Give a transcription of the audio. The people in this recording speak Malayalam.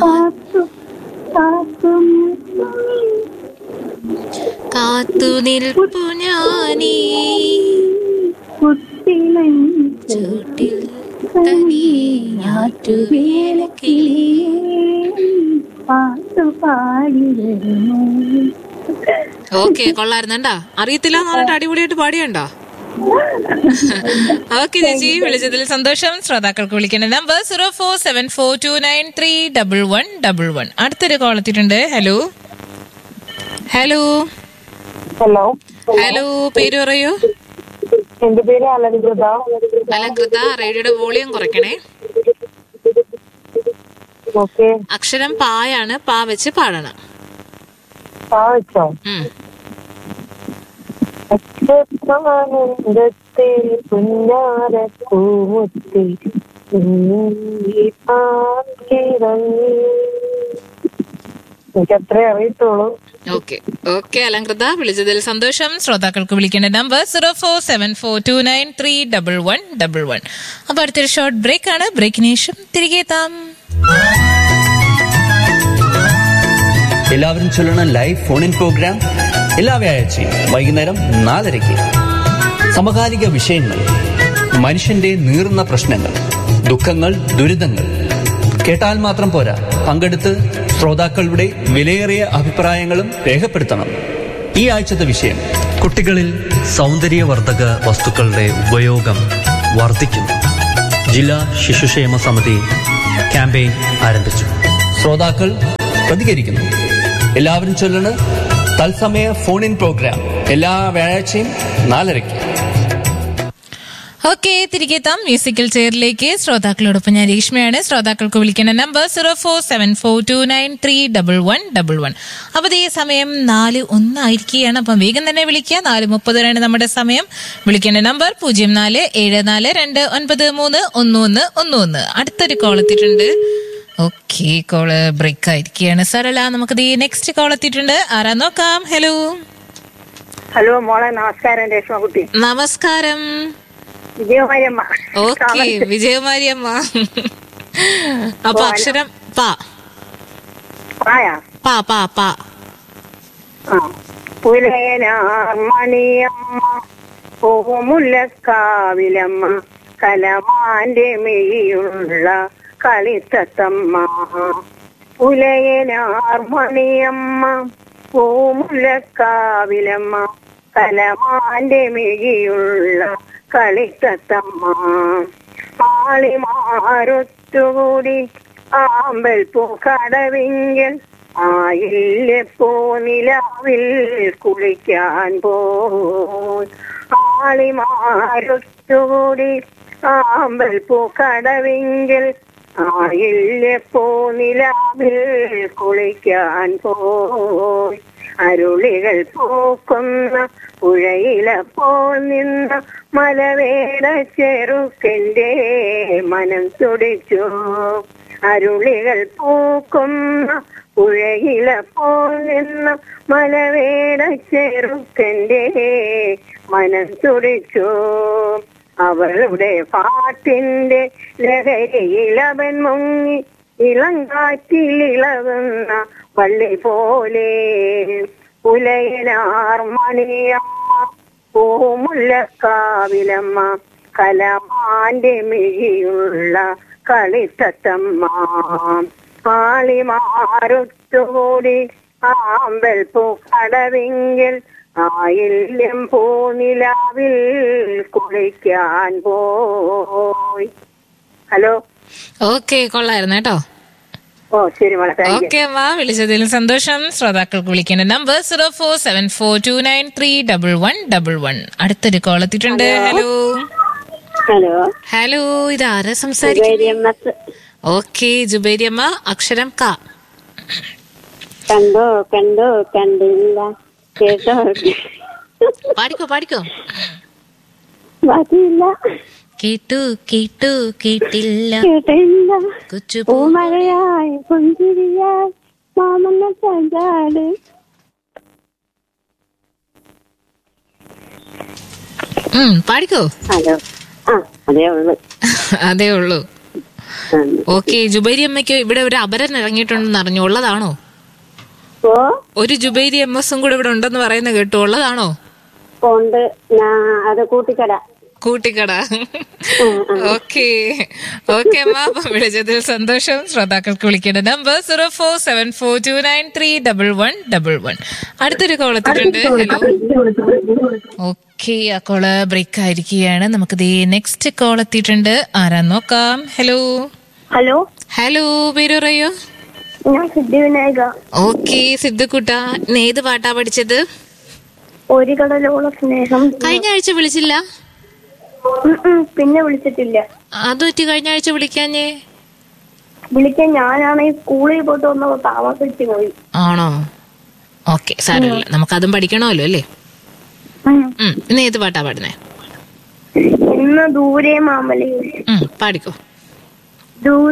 കാത്തു കാത്തു കാത്തു നിൽപ്പു ഞാനീ കുട്ടിലെ ചൂട്ടിൽ തനി ഞാറ്റുവേലക്കിളി പാട്ടു പാടി വരുന്നു ഓക്കെ കൊള്ളായിരുന്നണ്ടാ അറിയത്തില്ല എന്ന് പറഞ്ഞിട്ട് അടിപൊളിയായിട്ട് പാടിയണ്ടോ ഓക്കെ ചേച്ചി വിളിച്ചതിൽ സന്തോഷം ശ്രോതാക്കൾക്ക് വിളിക്കേണ്ട number zero four seven four two nine three double one double one അടുത്തൊരു കോൾ എത്തിയിട്ടുണ്ട് ഹലോ ഹലോ ഹലോ ഹലോ പേര് പറയൂ എന്റെ പേര് അലങ്കൃത അലങ്കൃത റേഡിയോയുടെ വോളിയം കുറയ്ക്കണേ ഓക്കെ അക്ഷരം പായാണ് പാ വെച്ച് പാടണം ആ വെച്ചോ ഉം. അക്ഷരത്തെ പുന്നാര പൂമുത്തി എനിക്ക് അത്രേ അറിയത്തുള്ളൂ ഓക്കെ ഓക്കെ അലങ്കൃത വിളിച്ചതിൽ സന്തോഷം ശ്രോതാക്കൾക്ക് വിളിക്കേണ്ട number zero four seven four two nine three double one double one അപ്പൊ അടുത്തൊരു ഷോർട്ട് ബ്രേക്ക് ആണ് ബ്രേക്കിന് ശേഷം തിരികെ എത്താം എല്ലാവരും ചൊല്ലണം ലൈവ് ഫോൺ ഇൻ പ്രോഗ്രാം എല്ലാ വ്യാഴാഴ്ചയും വൈകുന്നേരം നാലരയ്ക്ക് സമകാലിക വിഷയങ്ങൾ മനുഷ്യന്റെ നീറുന്ന പ്രശ്നങ്ങൾ ദുഃഖങ്ങൾ ദുരിതങ്ങൾ കേട്ടാൽ മാത്രം പോരാ പങ്കെടുത്ത് ശ്രോതാക്കളുടെ വിലയേറിയ അഭിപ്രായങ്ങളും രേഖപ്പെടുത്തണം ഈ ആഴ്ചത്തെ വിഷയം കുട്ടികളിൽ സൗന്ദര്യവർദ്ധക വസ്തുക്കളുടെ ഉപയോഗം വർദ്ധിക്കുന്നു ജില്ലാ ശിശുക്ഷേമ സമിതി ക്യാമ്പയിൻ ആരംഭിച്ചു ശ്രോതാക്കൾ പ്രതികരിക്കുന്നു എല്ലാവരും ചൊല്ലണ് തത്സമയ ഫോൺ ഇൻ പ്രോഗ്രാം എല്ലാ വ്യാഴാഴ്ചയും നാലരയ്ക്ക് ഓക്കെ തിരികെ എത്താം മ്യൂസിക്കൽ ചെയറിലേക്ക് ശ്രോതാക്കളോടൊപ്പം ഞാൻ രേഷ്മയാണ് ശ്രോതാക്കൾക്ക് വിളിക്കേണ്ട number zero four seven four two nine three double one double one അപ്പൊ ഇതേ സമയം നാല് ഒന്നായിരിക്കുകയാണ് അപ്പം വേഗം തന്നെ വിളിക്കുക നാല് മുപ്പതിനാണ് നമ്മുടെ സമയം വിളിക്കേണ്ട നമ്പർ പൂജ്യം നാല് ഏഴ് നാല് രണ്ട് ഒൻപത് മൂന്ന് ഒന്ന് ഒന്ന് ഒന്ന് ഒന്ന് അടുത്തൊരു കോൾ എത്തിയിട്ടുണ്ട് ഓക്കെ കോള് ബ്രേക്ക് ആയിരിക്കുകയാണ് സരള നമുക്ക് ഈ നെക്സ്റ്റ് കോൾ എത്തിയിട്ടുണ്ട് ആരാ നോക്കാം ഹലോ ഹലോ മോളെ നമസ്കാരം രേഷ്മകുട്ടി നമസ്കാരം വിജയമാര്യമ്മ ഓക്കെ വിജയകുമാരിയമ്മ അപ്പൊ അക്ഷരം പാ ആയാ പാ പാ പാ പുലയനാർമണിയമ്മ പൂമുല്ലക്കാവിലമ്മ കലമാന്റെ മെയ്യുള്ള കളിത്തത്തമ്മ പുലയനാർമണിയമ്മ പൂമുല്ലക്കാവിലമ്മ കലമാന്റെ മെയ്യുള്ള കളിത്തത്തമ്മ ആളിമാരൊത്തുകൂടി ആമ്പൽ പൂക്കടവിങ്കൽ ആയില്ലപ്പോ നിലാവിൽ കുളിക്കാൻ പോയി ആളിമാരൊത്തുകൂടി ആമ്പൽ പൂക്കടവിങ്കൽ ആയില്ലപ്പോ നിലാവിൽ കുളിക്കാൻ പോയി അരുളികൾ പൂക്കുന്ന പുഴയിലപ്പോ നിന്ന മലവേട ചെറുക്കന്റെ മനം തുടിച്ചു അരുളികൾ പൂക്കുന്ന പുഴയിലപ്പോ നിന്ന മലവേട ചെറുക്കന്റെ മനം തുടിച്ചു അവളുടെ പാട്ടിന്റെ ലഹരിയിലവൻ മുങ്ങി ഇളങ്കാറ്റിലിളകുന്ന പള്ളി പോലെ പുലയനാർമണിയമ്മ പൂമുല്ലക്കാവിലമ്മ കലമാന്റെ മിഴിയുള്ള കളിത്തത്തമ്മ ആളിമാരൊത്തുകൂടി ആമ്പൽ പൂക്കടവിങ്കിൽ ആയില്യം പൂനിലാവിൽ കുളിക്കാൻ പോയി ഹലോ ഓക്കെ കൊള്ളായിരുന്നു കേട്ടോ ഓ ശരി മോളെ താങ്ക് യു ഓക്കെ അമ്മ വിളിച്ചതിൽ സന്തോഷം ശ്രോതാക്കൾക്ക് വിളിക്കേണ്ട number zero four seven four two nine three double one double one അടുത്തൊരു കോൾ എത്തിയിട്ടുണ്ട് ഹലോ ഹലോ ഹലോ ഇത് ആരാ സംസാരിക്കുന്നത് ഓക്കെ ജുബേരിയമ്മ അക്ഷരം ക കണ്ടോ കണ്ടോ കണ്ടില്ല കേട്ടോ പാടിക്കോ പാടിക്കോ ബാക്കിയില്ല കേട്ടു കേട്ടു കേട്ടില്ല കേട്ടില്ല കൊച്ചു പൂമഴയായി പുഞ്ചിരിയായി മാമന്ന ചാഞ്ചാട് ഉം പാടിക്കോ ഹലോ ആ അതേ ഉള്ളു അതേ ഉള്ളൂ ഓക്കെ ജുബൈരി അമ്മയ്ക്ക് ഇവിടെ ഒരു അപരൻ ഇറങ്ങിയിട്ടുണ്ടെന്ന് അറിഞ്ഞു ഉള്ളതാണോ ഓ ഒരു ജുബൈരി എം എസും കൂടെ ഇവിടെ ഉണ്ടെന്ന് പറയുന്ന കേട്ടു ഉള്ളതാണോ ഉണ്ട് ഞാ- അത് കൂട്ടിക്കട കൂട്ടിക്കട ഓക്കെ ഓക്കെ അമ്മ അപ്പം വിളിച്ചതിൽ സന്തോഷം ശ്രോതാക്കൾക്ക് വിളിക്കേണ്ട number zero four seven four two nine three double one double one അടുത്തൊരു കോൾ എത്തിയിട്ടുണ്ട് ഹലോ ഓക്കെ ആ കോള് ബ്രേക്ക് ആയിരിക്കുകയാണ് നമുക്ക് ദേ നെക്സ്റ്റ് കോൾ എത്തിയിട്ടുണ്ട് ആരാ നോക്കാം ഹലോ ഹലോ ഹലോ പേര് പറയോ ഞാൻ സിദ്ധിവിനായക ഓക്കെ സിദ്ധുക്കുട്ട ഇന്ന് ഏത് പാട്ടാ പഠിച്ചത് ഒരു കടലോളം സ്നേഹം കഴിഞ്ഞ ആഴ്ച വിളിച്ചില്ല ഉം ഉം, പിന്നെ വിളിച്ചിട്ടില്ല അത് പറ്റി കഴിഞ്ഞ ആഴ്ച വിളിക്കാഞ്ഞേ വിളിക്കാൻ ഞാനാണെങ്കിൽ സ്കൂളിൽ പോയിട്ട് വന്നപ്പോ താമസിച്ചു പോയി ആണോ ഓക്കെ സാരമില്ല നമുക്കതും പഠിക്കണമല്ലോ അല്ലേ ഉം. ഉം, ഇന്ന് ഏത് പാട്ടാ പാടുന്നേ ഇന്ന് ദൂരെ മാമലയിൽ ഉം, പാടിക്കോ ദൂരെ